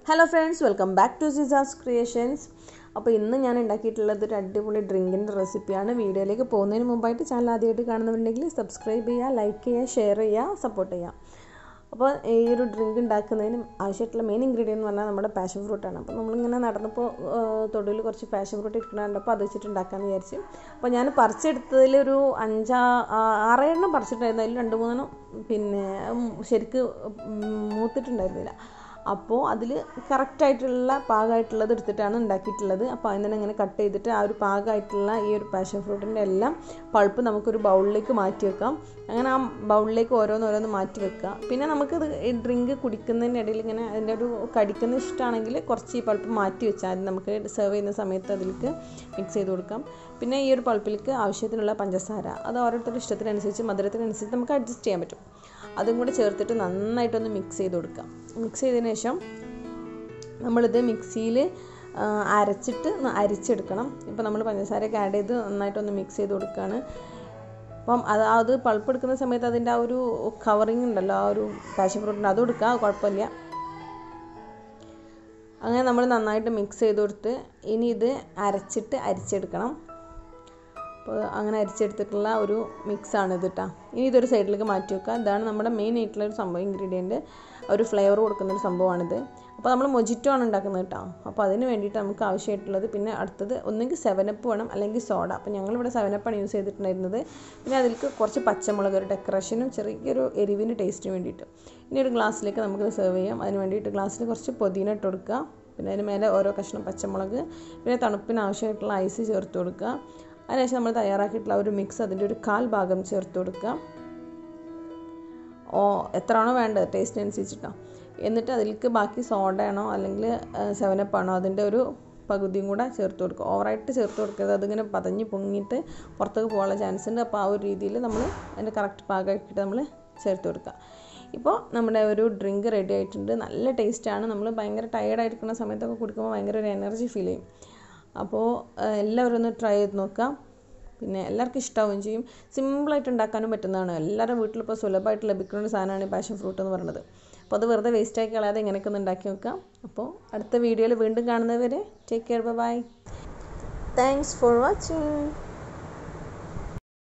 hello friends welcome back to Sisas creations അപ്പോൾ ഇന്ന് ഞാൻ ഉണ്ടാക്കിയിട്ടുള്ളത് ഒരു അടിപൊളി ഡ്രിങ്കിൻ്റെ റെസിപ്പിയാണ് വീഡിയോയിലേക്ക് പോകുന്നതിന് മുമ്പായിട്ട് ചാനൽ ആദ്യമായിട്ട് കാണുന്നുണ്ടെങ്കിൽ സബ്സ്ക്രൈബ് ചെയ്യുക ലൈക്ക് ചെയ്യുക ഷെയർ ചെയ്യുക സപ്പോർട്ട് ചെയ്യുക അപ്പോൾ ഈ ഒരു ഡ്രിങ്ക് ഉണ്ടാക്കുന്നതിന് ആവശ്യമായിട്ടുള്ള മെയിൻ ഇൻഗ്രീഡിയൻ്റ് എന്ന് പറഞ്ഞാൽ നമ്മുടെ പാഷൻ ഫ്രൂട്ടാണ് അപ്പോൾ നമ്മളിങ്ങനെ നടന്നപ്പോൾ തൊടിയിൽ കുറച്ച് പാഷൻ ഫ്രൂട്ട് ഇരിക്കണുണ്ടപ്പോൾ അത് വെച്ചിട്ട് ഉണ്ടാക്കാമെന്ന് വിചാരിച്ചു അപ്പോൾ ഞാൻ പറിച്ചെടുത്തതിൽ ഒരു അഞ്ചാ ആറേഴെണ്ണം പറിച്ചിട്ടുണ്ടായിരുന്നു അതിൽ രണ്ട് മൂന്നെണ്ണം പിന്നെ ശരിക്ക് മൂത്തിട്ടുണ്ടായിരുന്നില്ല അപ്പോൾ അതിൽ കറക്റ്റായിട്ടുള്ള പാകമായിട്ടുള്ളത് എടുത്തിട്ടാണ് ഉണ്ടാക്കിയിട്ടുള്ളത് അപ്പോൾ അതിന് തന്നെ ഇങ്ങനെ കട്ട് ചെയ്തിട്ട് ആ ഒരു പാകമായിട്ടുള്ള ഈ ഒരു പാഷൻ ഫ്രൂട്ടിൻ്റെ എല്ലാം പൾപ്പ് നമുക്കൊരു ബൗളിലേക്ക് മാറ്റി വെക്കാം അങ്ങനെ ആ ബൗളിലേക്ക് ഓരോന്നോരോന്ന് മാറ്റി വെക്കുക പിന്നെ നമുക്കിത് ഈ ഡ്രിങ്ക് കുടിക്കുന്നതിൻ്റെ ഇടയിൽ ഇങ്ങനെ അതിൻ്റെ ഒരു കടിക്കുന്ന ഇഷ്ടമാണെങ്കിൽ കുറച്ച് ഈ പൾപ്പ് മാറ്റി വെച്ചാൽ നമുക്ക് സെർവ് ചെയ്യുന്ന സമയത്ത് അതിലേക്ക് മിക്സ് ചെയ്ത് കൊടുക്കാം പിന്നെ ഈ ഒരു പൾപ്പിലേക്ക് ആവശ്യത്തിനുള്ള പഞ്ചസാര അത് ഓരോരുത്തരുടെ ഇഷ്ടത്തിനനുസരിച്ച് മധുരത്തിനനുസരിച്ച് നമുക്ക് അഡ്ജസ്റ്റ് ചെയ്യാൻ പറ്റും അതും കൂടെ ചേർത്തിട്ട് നന്നായിട്ടൊന്ന് മിക്സ് ചെയ്ത് കൊടുക്കാം മിക്സ് ചെയ്തതിന് ശേഷം നമ്മളിത് മിക്സിയിൽ അരച്ചിട്ട് അരിച്ചെടുക്കണം ഇപ്പോൾ നമ്മൾ പഞ്ചസാരയൊക്കെ ആഡ് ചെയ്ത് നന്നായിട്ടൊന്ന് മിക്സ് ചെയ്ത് കൊടുക്കുകയാണ് അപ്പം അത് അത് പൾപ്പ് എടുക്കുന്ന സമയത്ത് അതിൻ്റെ ആ ഒരു കവറിങ് ഉണ്ടല്ലോ ആ ഒരു പാഷൻ ഫ്രൂട്ടിൻ്റെ അതും എടുക്കുക കുഴപ്പമില്ല അങ്ങനെ നമ്മൾ നന്നായിട്ട് മിക്സ് ചെയ്ത് കൊടുത്ത് ഇനി ഇത് അരച്ചിട്ട് അരിച്ചെടുക്കണം അപ്പോൾ അങ്ങനെ അരിച്ചെടുത്തിട്ടുള്ള ഒരു മിക്സാണ് ഇത് കേട്ടോ ഇനി ഇതൊരു സൈഡിലേക്ക് മാറ്റി വെക്കുക ഇതാണ് നമ്മുടെ മെയിൻ ആയിട്ടുള്ള ഒരു സംഭവം ഇൻഗ്രീഡിയൻറ്റ് ഒരു ഫ്ലേവർ കൊടുക്കുന്ന ഒരു സംഭവമാണിത് അപ്പോൾ നമ്മൾ മൊജിറ്റോ ആണ് ഉണ്ടാക്കുന്നത് കേട്ടോ അപ്പോൾ അതിന് വേണ്ടിയിട്ട് നമുക്ക് ആവശ്യമായിട്ടുള്ളത് പിന്നെ അടുത്തത് ഒന്നെങ്കിൽ സെവനപ്പ് വേണം അല്ലെങ്കിൽ സോഡ അപ്പോൾ ഞങ്ങളിവിടെ സെവനപ്പാണ് യൂസ് ചെയ്തിട്ടുണ്ടായിരുന്നത് പിന്നെ അതിലേക്ക് കുറച്ച് പച്ചമുളക് ഒരു ഡെക്കറേഷനും ചെറിയൊരു എരിവിന് ടേസ്റ്റിന് വേണ്ടിയിട്ട് ഇനി ഒരു ഗ്ലാസ്സിലേക്ക് നമുക്ക് സെർവ് ചെയ്യാം അതിന് വേണ്ടിയിട്ട് ഗ്ലാസ്സിൽ കുറച്ച് പൊതിന ഇട്ട് കൊടുക്കുക പിന്നെ അതിന് മേലെ ഓരോ കഷ്ണം പച്ചമുളക് പിന്നെ തണുപ്പിന് ആവശ്യമായിട്ടുള്ള ഐസ് ചേർത്ത് കൊടുക്കുക അതിനുശേഷം നമ്മൾ തയ്യാറാക്കിയിട്ടുള്ള ഒരു മിക്സ് അതിൻ്റെ ഒരു കാൽ ഭാഗം ചേർത്ത് കൊടുക്കുക ഓ എത്രയാണോ വേണ്ടത് ടേസ്റ്റിനനുസരിച്ചിട്ടോ എന്നിട്ട് അതിലേക്ക് ബാക്കി സോഡയാണോ അല്ലെങ്കിൽ സെവനപ്പാണോ അതിൻ്റെ ഒരു പകുതിയും കൂടെ ചേർത്ത് കൊടുക്കുക ഓവറായിട്ട് ചേർത്ത് കൊടുക്കരുത് അതിങ്ങനെ പതഞ്ഞ് പൊങ്ങിയിട്ട് പുറത്തേക്ക് പോകാനുള്ള ചാൻസ് ഉണ്ട് അപ്പോൾ ആ ഒരു രീതിയിൽ നമ്മൾ അതിൻ്റെ കറക്റ്റ് പാകമാക്കിയിട്ട് നമ്മൾ ചേർത്ത് കൊടുക്കുക ഇപ്പോൾ നമ്മുടെ ഒരു ഡ്രിങ്ക് റെഡി ആയിട്ടുണ്ട് നല്ല ടേസ്റ്റാണ് നമ്മൾ ഭയങ്കര ടയേർഡായിരിക്കുന്ന സമയത്തൊക്കെ കുടിക്കുമ്പോൾ ഭയങ്കര ഒരു എനർജി ഫീൽ ചെയ്യും അപ്പോൾ എല്ലാവരും ഒന്ന് ട്രൈ ചെയ്ത് നോക്കാം പിന്നെ എല്ലാവർക്കും ഇഷ്ടമാവുകയും ചെയ്യും സിമ്പിളായിട്ട് ഉണ്ടാക്കാനും പറ്റുന്നതാണ് എല്ലാവരും വീട്ടിലിപ്പോൾ സുലഭമായിട്ട് ലഭിക്കുന്ന ഒരു സാധനമാണ് ഈ പാഷൻ ഫ്രൂട്ട് എന്ന് പറയുന്നത് അപ്പോൾ അത് വെറുതെ വേസ്റ്റ് ആക്കി കളയാതെ ഇങ്ങനെയൊക്കെ ഒന്ന് ഉണ്ടാക്കി നോക്കാം അപ്പോൾ അടുത്ത വീഡിയോയിൽ വീണ്ടും കാണുന്നവരെ take care bye thanks for watching